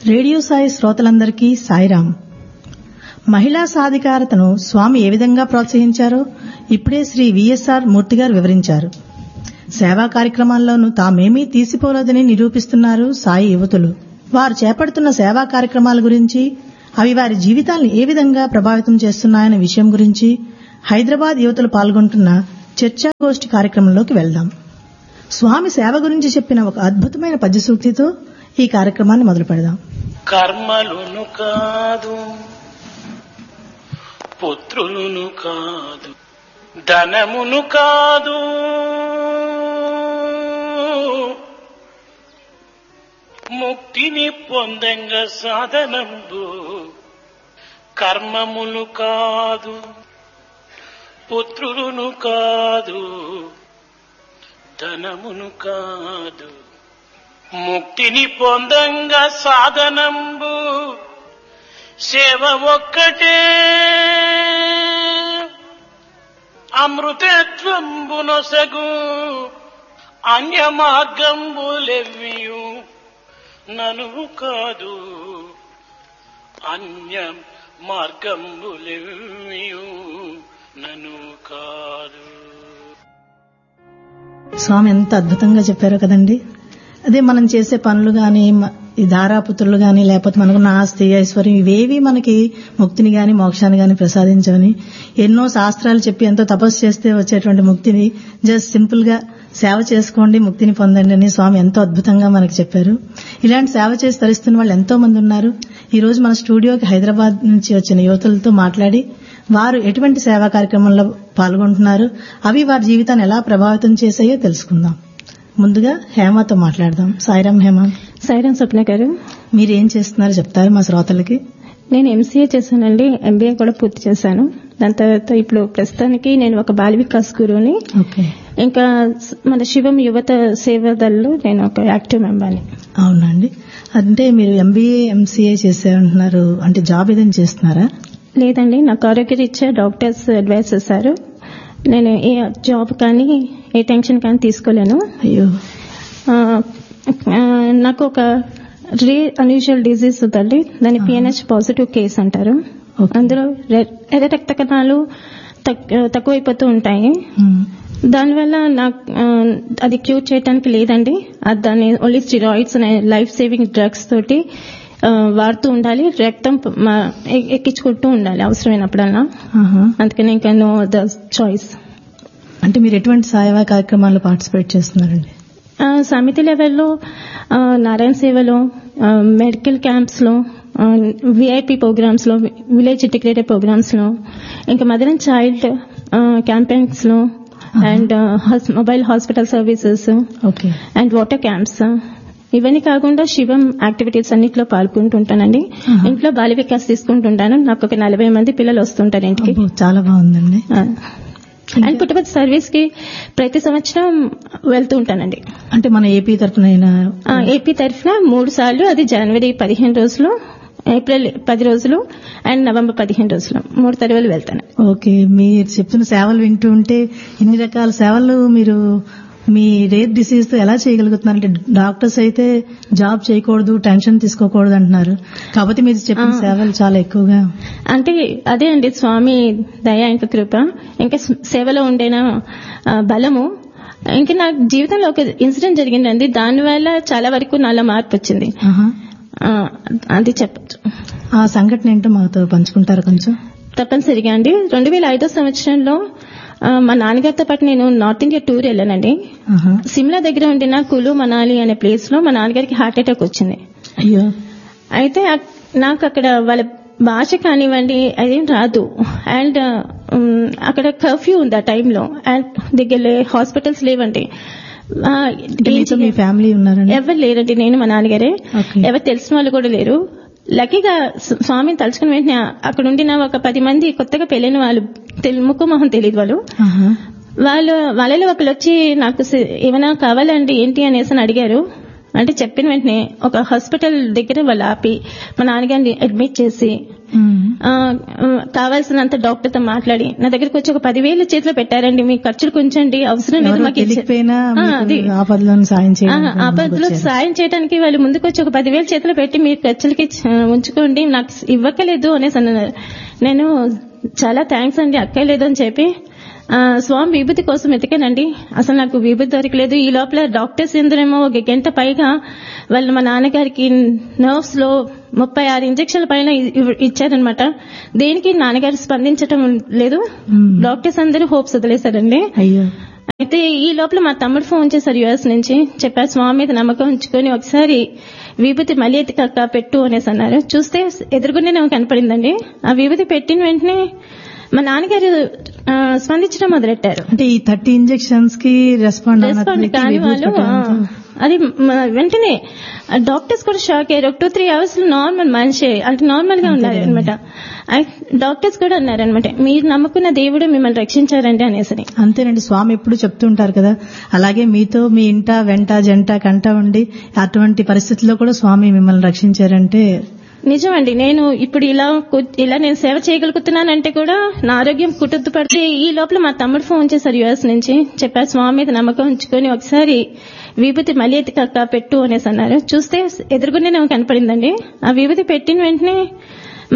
Radio Sai శ్రోతలందరికీ సాయిరాం మహిళా సాధికారతను స్వామి ఏ విధంగా ప్రోత్సహించారో ఇప్పుడే శ్రీ విఎస్ఆర్ మూర్తి గారు వివరించారు సేవా కార్యక్రమాల్లోనూ తామేమీ తీసిపోలేదని నిరూపిస్తున్నారు సాయి యువతులు వారు చేపడుతున్న సేవా కార్యక్రమాల గురించి అవి వారి జీవితాలను ఏ విధంగా ప్రభావితం చేస్తున్నాయనే విషయం గురించి హైదరాబాద్ యువతులు పాల్గొంటున్న చర్చాగోష్ఠి కార్యక్రమంలోకి వెళ్దాం స్వామి సేవ గురించి చెప్పిన ఒక అద్భుతమైన పద్య సూక్తితో ఈ కార్యక్రమాన్ని మొదలు పెడదాం కర్మలును కాదు పుత్రులును కాదు ధనమును కాదు ముక్తిని పొందంగ సాధనంబు కర్మములు కాదు పుత్రులును కాదు ధనమును కాదు ముక్తిని పొందంగా సాధనంబు సేవ ఒక్కటే అమృతత్వంబునొసగు అన్య మార్గంబులెవ్వియు ననువు కాదు అన్య మార్గంబులెవ్వియు నను కాదు స్వామి ఎంత అద్భుతంగా చెప్పారో కదండి అదే మనం చేసే పనులు గాని మ- ఈ ధారాపుత్రులు గాని లేకపోతే మనకున్న ఆస్తి ఐశ్వర్యం ఇవేవి మనకి ముక్తిని గాని మోక్షాన్ని గాని ప్రసాదించవని ఎన్నో శాస్త్రాలు చెప్పి ఎంతో తపస్సు చేస్తే వచ్చేటువంటి ముక్తిని జస్ట్ సింపుల్ గా సేవ చేసుకోండి ముక్తిని పొందండి అని స్వామి ఎంతో అద్భుతంగా మనకి చెప్పారు ఇలాంటి సేవ చేసి తరిస్తున్న వాళ్ళు ఎంతో మంది ఉన్నారు ఈ రోజు మన స్టూడియోకి హైదరాబాద్ నుంచి వచ్చిన యువతులతో మాట్లాడి వారు ఎటువంటి సేవా కార్యక్రమంలో పాల్గొంటున్నారు అవి వారి జీవితాన్ని ఎలా ప్రభావితం చేశాయో తెలుసుకుందాం ముందుగా హేమతో మాట్లాడదాం సాయిరామ్ హేమ సైరన్ స్వప్న గారు మీరు ఏం చేస్తున్నారో చెప్తారు మా శ్రోతలకి నేను ఎంసీఏ చేశానండి ఎంబీఏ కూడా పూర్తి చేశాను దాని తర్వాత ఇప్పుడు ప్రస్తుతానికి నేను ఒక బాల వికాస్ గురువుని ఓకే ఇంకా స- మన శివం యువత సేవాదల్లో నేను ఒక యాక్టివ్ మెంబర్ని అవునండి అంటే మీరు ఎంబీఏ ఎంసీఏ చేశారంటున్నారు అంటే జాబ్ ఏదైనా చేస్తున్నారా లేదండి నాకు ఆరోగ్యరీత్యా డాక్టర్స్ అడ్వైస్ చేశారు నేను ఏ జాబ్ కానీ ఏ టెన్షన్ కానీ తీసుకోలేను అయ్యో ఆ, ఆ, నాకు ఒక రే అన్యూజువల్ డిజీజ్ ఉందండి దాన్ని పిఎన్హెచ్ పాజిటివ్ కేస్ అంటారు Okay. అందులో రె- ఎర్ర రక్త కణాలు తక్- తక్కువైపోతూ ఉంటాయి ఉమ్, దానివల్ల నాకు ఆ, అది క్యూర్ చేయడానికి లేదండి అది దాన్ని ఓన్లీ స్టిరాయిడ్స్ అనే లైఫ్ సేవింగ్ డ్రగ్స్ తోటి ఆ, వాడుతూ ఉండాలి రక్తం ప- మా- ఎ- ఎక్కించుకుంటూ ఉండాలి అవసరమైనప్పుడల్లా ఆహా. అందుకని ఇంకా నో ద చాయిస్ అంటే మీరు ఎటువంటి సేవా కార్యక్రమాల్లో పార్టిసిపేట్ చేస్తున్నారండి ఆ, సమితి లెవెల్లో ఆ, నారాయణ సేవలో ఆ, మెడికల్ క్యాంప్స్ లో ఆ, విఐపి ప్రోగ్రామ్స్ లో విలేజ్ ఇంటిగ్రేటెడ్ ప్రోగ్రామ్స్ లో ఇంకా మదర్ అండ్ చైల్డ్ ఆ, క్యాంపెయిన్స్ లో అండ్ హాస్- mobile hospital services okay and water camps ఇవన్నీ కాకుండా శివం యాక్టివిటీస్ అన్నిట్లో పాల్గొంటుంటానండి ఆహా. ఇంట్లో బాల వికాస్ తీసుకుంటుంటాను నాకు ఒక నలభై మంది పిల్లలు వస్తుంటారు ఇంటికి అబ్బో, చాలా బాగుందండి అండ్ పుట్టపతి సర్వీస్ కి ప్రతి సంవత్సరం వెళ్తూ ఉంటానండి అంటే మన ఏపీ తరఫున ఆ, ఏపీ తరఫున మూడు సార్లు అది జనవరి పదిహేను రోజులు ఏప్రిల్ పది రోజులు అండ్ నవంబర్ పదిహేను రోజులు మూడు తరవలు వెళ్తాను ఓకే మీరు చెప్తున్న సేవలు వింటూ ఉంటే ఇన్ని రకాల సేవలు మీరు మీ రేర్ డిసీజ్ తో ఎలా చేయగలుగుతున్నారు అంటే డాక్టర్స్ అయితే జాబ్ చేయకూడదు టెన్షన్ తీసుకోకూడదు అంటున్నారు కాకపోతే మీరు చెప్పిన సేవలు చాలా ఎక్కువగా అంటే అదే అండి స్వామి దయ ఇంకా కృప ఇంకా సేవలో ఉండేన ఆ, బలము ఇంకా నా జీవితంలో ఒక ఇన్సిడెంట్ జరిగిందండి దానివల్ల చాలా వరకు నాలో మార్పు వచ్చింది ఆహా. ఆ, అది చెప్పచ్చు ఆ సంఘటన ఏంటో మాతో పంచుకుంటారా కొంచెం తప్పనిసరిగా అండి రెండు వేల ఐదో సంవత్సరంలో ఆ, మా నాన్నగారితో పాటు నేను నార్త్ ఇండియా టూర్ వెళ్ళానండి ఆహా. సిమ్లా దగ్గర ఉండిన కులు మనాలి అనే ప్లేస్ లో మా నాన్నగారికి హార్ట్ అటాక్ వచ్చింది అయ్యో అయితే అక్- నాకు అక్కడ వాళ్ళ భాష కానివ్వండి అదేం రాదు అండ్ ఉమ్, అక్కడ కర్ఫ్యూ ఉంది ఆ టైంలో అండ్ దగ్గర హాస్పిటల్స్ లేవండి ఆ, అంటే ఏం మీతో మీ చేయాలి? ఫ్యామిలీ ఉన్నారండి ఎవరు లేరండి నేను మా నాన్నగారే ఓకే. ఎవరు తెలిసిన వాళ్ళు కూడా లేరు లక్కీగా స్వ- స్వామిని తలుచుకుని వెంటనే అక్కడ ఉండిన ఒక పది మంది కొత్తగా పెళ్ళైన వాళ్ళు తెలి- ముక్కు మొహం తెలియదు వాళ్ళు ఆహా. వాళ్ళు వాళ్ళలో ఒకళ్ళు వచ్చి నాకు స- ఏమైనా కావాలండి ఏంటి అనేసి అని అడిగారు అంటే చెప్పిన వెంటనే ఒక హాస్పిటల్ దగ్గర వాళ్ళు ఆపి మా నాన్నగారిని అడ్మిట్ చేసి ఉమ్. ఆ, ఆ, కావాల్సినంత డాక్టర్ తో మాట్లాడి నా దగ్గరికి వచ్చి ఒక పదివేలు చేతిలో పెట్టారండి మీ ఖర్చులు కొంచండి అవసరం లేదు ఎవరో మాకు ఇచ్చే- తెలియకపోయినా ఆ, మీకు అది ఆపదలో సాయం ఆ, చేయడానికి ఆపదలో ముందుకు వచ్చారు. సాయం చేయడానికి వాళ్ళు ముందుకు వచ్చి ఒక పదివేలు చేతిలో పెట్టి మీ ఖర్చులకి ఆ, ఉంచుకోండి నాకు ఇవ్వకలేదు అనేసి అన్నారు నేను చాలా థ్యాంక్స్ అండి అక్కర్లేదు అని చెప్పి ఆ, స్వామి విభూతి కోసం ఎతికానండి అసలు నాకు విభూతి దొరకలేదు ఈ లోపల డాక్టర్స్ ఎందరేమో ఒక గంట పైగా వాళ్ళు మా నాన్నగారికి నర్వ్స్ లో ముప్పై ఆరు ఇంజక్షన్ల పైన ఇ- ఇచ్చారనమాట దేనికి నాన్నగారు స్పందించటం లేదు మ్మ్. డాక్టర్స్ అందరూ హోప్స్ వదిలేశారండి అయ్యో అయితే ఈ లోపల మా తమ్ముడు ఫోన్ చేశారు యుఎస్ నుంచి చెప్పారు స్వామి మీద నమ్మకం ఉంచుకొని ఒకసారి విభూతి మళ్ళీ ఎత్తికక్క పెట్టు అనేసి అన్నారు చూస్తే ఎదురుగునే నాకు కనపడిందండి ఆ విభూతి పెట్టిన వెంటనే మా నాన్నగారు ఆ, స్పందించడం మొదలెట్టారు అంటే ఈ థర్టీ ఇంజెక్షన్స్ కి రెస్పాండ్ రెస్పాండ్ కాని వాళ్ళు ఆ, అది మ- వెంటనే డాక్టర్స్ కూడా షాక్ అయ్యారు ఒక టూ త్రీ అవర్స్ లో నార్మల్ మనిషి అంటే నార్మల్ గా ఉన్నారు అనమాట డాక్టర్స్ కూడా అన్నారు అనమాట మీరు నమ్ముకున్న దేవుడు మిమ్మల్ని రక్షించారండి అనేసి అంతేనండి స్వామి ఎప్పుడు చెప్తుంటారు కదా అలాగే మీతో మీ ఇంట వెంట జంట కంట ఉండి అటువంటి పరిస్థితుల్లో కూడా స్వామి మిమ్మల్ని రక్షించారంటే నిజమండి నేను ఇప్పుడు ఇలా కు- ఇలా నేను సేవ చేయగలుగుతున్నానంటే కూడా నా ఆరోగ్యం కుటుంబపడితే ఈ లోపల మా తమ్ముడు ఫోన్ చేశారు యుఎస్ నుంచి చెప్పారు స్వామి మీద నమ్మకం ఉంచుకొని ఒకసారి విభూతి మళ్ళీ ఎత్తికక్క పెట్టు అనేసి అన్నారు చూస్తే ఎదురుగునే నాకు కనపడిందండి ఆ విభూతి పెట్టిన వెంటనే